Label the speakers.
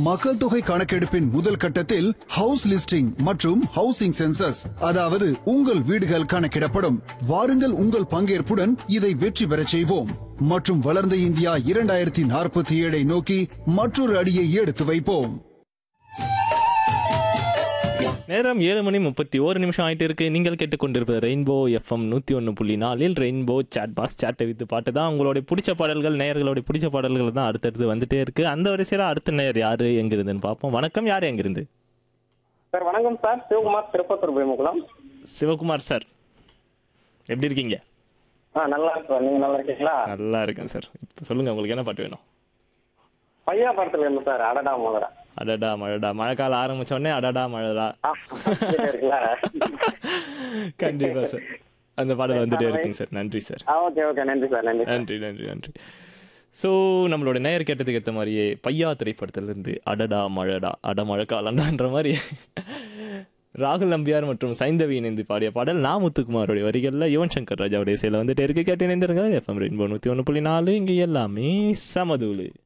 Speaker 1: மக்கள் தொகை கணக்கெடுப்பின் முதல் கட்டத்தில் ஹவுஸ் லிஸ்டிங் மற்றும் ஹவுசிங் சென்சஸ் அதாவது உங்கள் வீடுகள் கணக்கிடப்படும் வாருங்கள் உங்கள் பங்கேற்புடன் இதை வெற்றி பெறச் செய்வோம் மற்றும் வளர்ந்த இந்தியா இரண்டாயிரத்தி நாற்பத்தி ஏழை நோக்கி மற்றொரு அடியை எடுத்து வைப்போம்
Speaker 2: நேரம் ஏழு மணி முப்பத்தி ஒரு நிமிஷம் ஆயிட்டு இருக்கு நீங்கள் கேட்டுக்கொண்டிருப்பது ரெயின்போ எஃப்எம் நூற்றி ஒன்று புள்ளி நாலில் ரெயின்போ சாட் பாக்ஸ் சாட்டை வித்து பாட்டு தான் உங்களுடைய பிடிச்ச பாடல்கள் நேயர்களுடைய பிடிச்ச பாடல்கள் தான் அடுத்தடுத்து வந்துட்டே இருக்கு அந்த வரிசையில் அடுத்த நேயர் யாரு எங்கிருந்துன்னு பார்ப்போம் வணக்கம் யார் எங்கிருந்து
Speaker 3: சார் வணக்கம் சார் சிவகுமார் திருப்பத்தூர் பேமுகுளம்
Speaker 2: சிவகுமார் சார் எப்படி இருக்கீங்க
Speaker 3: ஆ நல்லா இருக்கோம் நீங்க நல்லா இருக்கீங்களா
Speaker 2: நல்லா இருக்கேன் சார் இப்போ சொல்லுங்க உங்களுக்கு என்ன பாட்டு வேணும்
Speaker 3: பையா படத்துல இருந்து சார் அடடா முதல்ல
Speaker 2: அடடா மழடா மழைக்காலம் ஆரம்பிச்ச உடனே அடடா மழடா
Speaker 3: ஆ, இருக்குல்ல
Speaker 2: கண்டிப்பா சார் அந்த பாடல் வந்துட்டே இருக்குங்க சார் நன்றி சார்
Speaker 3: ஆ ஓகே ஓகே நன்றி சார் நன்றி சார்
Speaker 2: நன்றி நன்றி நன்றி ஸோ நம்மளோட நேயர் கேட்டதுக்கு ஏற்ற மாதிரியே பையா திரைப்படத்திலிருந்து அடடா மழடா அட மழை காலண்டான்ற மாதிரி ராகுல் நம்பியார் மற்றும் சைந்தவி இணைந்து பாடிய பாடல் நா முத்துக்குமாரோடைய வரிகளில் யுவன் சங்கர் ராஜாவுடைய இசையில் வந்துட்டு இருக்கு கேட்டு இணைந்திருங்க எஃப்எம் ரெயின்போ நூற்றி ஒன்று புள்ளி நாலு இங்கே எல்லாமே சமதூளு